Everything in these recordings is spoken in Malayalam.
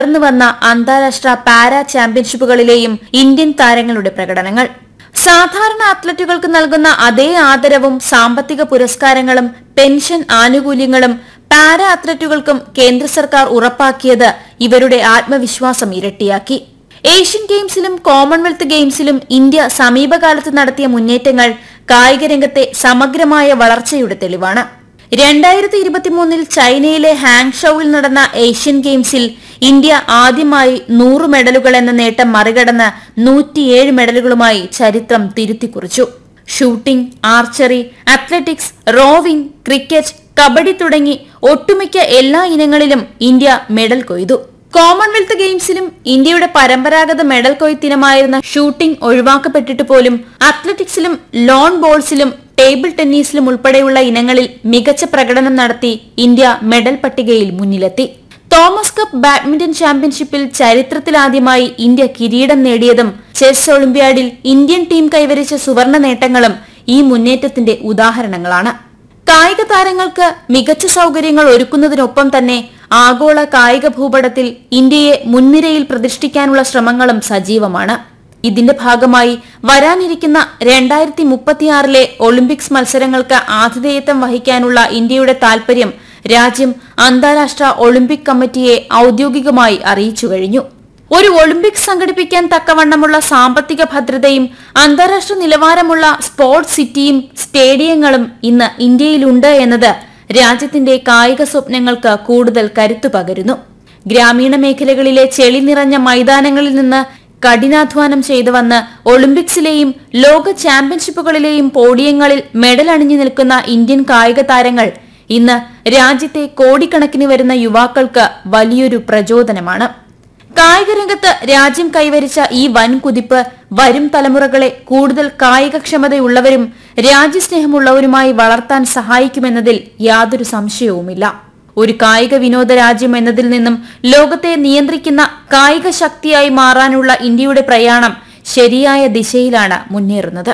തുടർന്ന് വന്ന അന്താരാഷ്ട്ര പാരാ ചാമ്പ്യൻഷിപ്പുകളിലെയും ഇന്ത്യൻ താരങ്ങളുടെ പ്രകടനങ്ങൾ സാധാരണ അത്ലറ്റുകൾക്ക് നൽകുന്ന അതേ ആദരവും സാമ്പത്തിക പുരസ്കാരങ്ങളും പെൻഷൻ ആനുകൂല്യങ്ങളും പാരാ അത്ലറ്റുകൾക്കും കേന്ദ്ര സർക്കാർ ഉറപ്പാക്കിയത് ഇവരുടെ ആത്മവിശ്വാസം ഇരട്ടിയാക്കി ഏഷ്യൻ ഗെയിംസിലും കോമൺവെൽത്ത് ഗെയിംസിലും ഇന്ത്യ സമീപകാലത്ത് നടത്തിയ മുന്നേറ്റങ്ങൾ കായിക രംഗത്തെ സമഗ്രമായ വളർച്ചയുടെ തെളിവാണ് രണ്ടായിരത്തി ഇരുപത്തിമൂന്നിൽ ചൈനയിലെ ഹാങ്ഷൌവിൽ നടന്ന ഏഷ്യൻ ഗെയിംസിൽ ഇന്ത്യ ആദ്യമായി നൂറ് മെഡലുകൾ എന്ന നേട്ടം മറികടന്ന് നൂറ്റിയേഴ് മെഡലുകളുമായി ചരിത്രം തിരുത്തിക്കുറിച്ചു shooting archery athletics rowing cricket kabaddi തുടങ്ങി ഒട്ടുമിക്ക എല്ലാ ഇനങ്ങളിലും ഇന്ത്യ മെഡൽ കൊയ്തു കോമൺവെൽത്ത് ഗെയിംസിലും ഇന്ത്യയുടെ പരമ്പരാഗത മെഡൽ കൊയ്ത്തിനമായിരുന്ന ഷൂട്ടിംഗ് ഒഴിവാക്കപ്പെട്ടിട്ട് പോലും അത്ലറ്റിക്സിലും ലോൺ ബോൾസിലും ടേബിൾ ടെന്നീസിലും ഉൾപ്പെടെയുള്ള ഇനങ്ങളിൽ മികച്ച പ്രകടനം നടത്തി ഇന്ത്യ മെഡൽ പട്ടികയിൽ മുന്നിലെത്തി തോമസ് കപ്പ് ബാഡ്മിന്റൺ ചാമ്പ്യൻഷിപ്പിൽ ചരിത്രത്തിലാദ്യമായി ഇന്ത്യ കിരീടം നേടിയതും ചെസ് ഒളിമ്പ്യാഡിൽ ഇന്ത്യൻ ടീം കൈവരിച്ച സുവർണ നേട്ടങ്ങളും ഈ മുന്നേറ്റത്തിന്റെ ഉദാഹരണങ്ങളാണ് കായിക താരങ്ങൾക്ക് മികച്ച സൗകര്യങ്ങൾ ഒരുക്കുന്നതിനൊപ്പം തന്നെ ആഗോള കായിക ഭൂപടത്തിൽ ഇന്ത്യയെ മുൻനിരയിൽ പ്രതിഷ്ഠിക്കാനുള്ള ശ്രമങ്ങളും സജീവമാണ് ഇതിന്റെ ഭാഗമായി വരാനിരിക്കുന്ന രണ്ടായിരത്തി മുപ്പത്തിയാറിലെ ഒളിമ്പിക്സ് മത്സരങ്ങൾക്ക് ആതിഥേയത്വം വഹിക്കാനുള്ള ഇന്ത്യയുടെ താൽപര്യം രാജ്യം അന്താരാഷ്ട്ര ഒളിമ്പിക് കമ്മിറ്റിയെ ഔദ്യോഗികമായി അറിയിച്ചു കഴിഞ്ഞു ഒരു ഒളിമ്പിക്സ് സംഘടിപ്പിക്കാൻ തക്കവണ്ണമുള്ള സാമ്പത്തിക ഭദ്രതയും അന്താരാഷ്ട്ര നിലവാരമുള്ള സ്പോർട്സ് സിറ്റിയും സ്റ്റേഡിയങ്ങളും ഇന്ന് ഇന്ത്യയിലുണ്ട് എന്നത് രാജ്യത്തിന്റെ കായിക സ്വപ്നങ്ങൾക്ക് കൂടുതൽ കരുത്തു പകരുന്നു ഗ്രാമീണ മേഖലകളിലെ ചെളി നിറഞ്ഞ മൈതാനങ്ങളിൽ നിന്ന് കഠിനാധ്വാനം ചെയ്തു വന്ന് ഒളിമ്പിക്സിലെയും ലോക ചാമ്പ്യൻഷിപ്പുകളിലെയും പോഡിയങ്ങളിൽ മെഡൽ അണിഞ്ഞു നിൽക്കുന്ന ഇന്ത്യൻ കായിക താരങ്ങൾ ഇന്ന് രാജ്യത്തെ കോടിക്കണക്കിന് വരുന്ന യുവാക്കൾക്ക് വലിയൊരു പ്രചോദനമാണ് കായിക രംഗത്ത് രാജ്യം കൈവരിച്ച ഈ വൻ കുതിപ്പ് വരും തലമുറകളെ കൂടുതൽ കായികക്ഷമതയുള്ളവരും രാജ്യസ്നേഹമുള്ളവരുമായി വളർത്താൻ സഹായിക്കുമെന്നതിൽ യാതൊരു സംശയവുമില്ല ഒരു കായിക വിനോദ രാജ്യം എന്നതിൽ നിന്നും ലോകത്തെ നിയന്ത്രിക്കുന്ന കായിക ശക്തിയായി മാറാനുള്ള ഇന്ത്യയുടെ പ്രയാണം ശരിയായ ദിശയിലാണ് മുന്നേറുന്നത്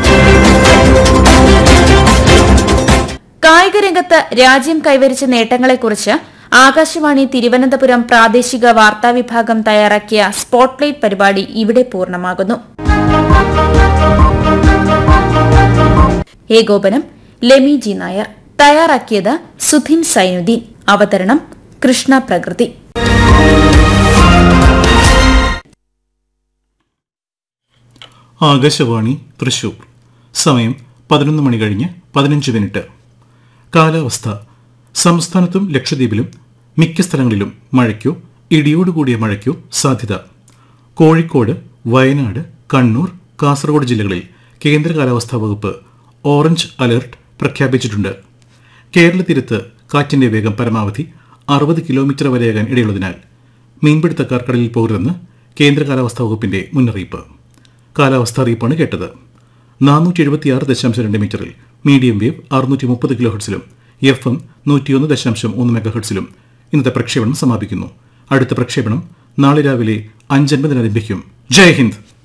കായിക രംഗത്ത് രാജ്യം കൈവരിച്ച നേട്ടങ്ങളെക്കുറിച്ച് ആകാശവാണി തിരുവനന്തപുരം പ്രാദേശിക വാർത്താ വിഭാഗം തയ്യാറാക്കിയ സ്പോട്ട്ലൈറ്റ് പരിപാടി ഇവിടെ പൂർണ്ണമാകുന്നു ഏകോപനം ലെമി ജി നായർ തയ്യാറാക്കിയത് സുധിൻ സൈനുദ്ദീൻ അവതരണം കൃഷ്ണ പ്രകൃതി ആകാശവാണി തൃശൂർ സമയം പതിനൊന്ന് മണി കഴിഞ്ഞ് പതിനഞ്ച് മിനിറ്റ് കാലാവസ്ഥ സംസ്ഥാനത്തും ലക്ഷദ്വീപിലും മിക്ക സ്ഥലങ്ങളിലും മഴയ്ക്കോ ഇടിയോടുകൂടിയ മഴയ്ക്കോ സാധ്യത കോഴിക്കോട് വയനാട് കണ്ണൂർ കാസർഗോഡ് ജില്ലകളിൽ കേന്ദ്ര കാലാവസ്ഥാ വകുപ്പ് ഓറഞ്ച് അലർട്ട് പ്രഖ്യാപിച്ചിട്ടുണ്ട് കേരള തീരത്ത് കാറ്റിന്റെ വേഗം പരമാവധി അറുപത് കിലോമീറ്റർ വരെയാകാൻ ഇടയുള്ളതിനാൽ മീൻപിടുത്തക്കാർ കടലിൽ പോകരുതെന്ന് കേന്ദ്ര കാലാവസ്ഥാ വകുപ്പിന്റെ മുന്നറിയിപ്പ് കാലാവസ്ഥാ അറിയിപ്പാണ് കേട്ടത് നാനൂറ്റി എഴുപത്തിയാറ് ദശാംശം രണ്ട് മീറ്ററിൽ മീഡിയം വേവ് അറുന്നൂറ്റി മുപ്പത് കിലോ ഹെർട്സിലും എഫ് എം നൂറ്റിയൊന്ന് ദശാംശം ഒന്ന് മെഗാ ഹെർട്സിലും ഇന്നത്തെ പ്രക്ഷേപണം സമാപിക്കുന്നു അടുത്ത പ്രക്ഷേപണം നാളെ രാവിലെ അഞ്ചൻപതിന് ആരംഭിക്കും ജയ് ഹിന്ദ്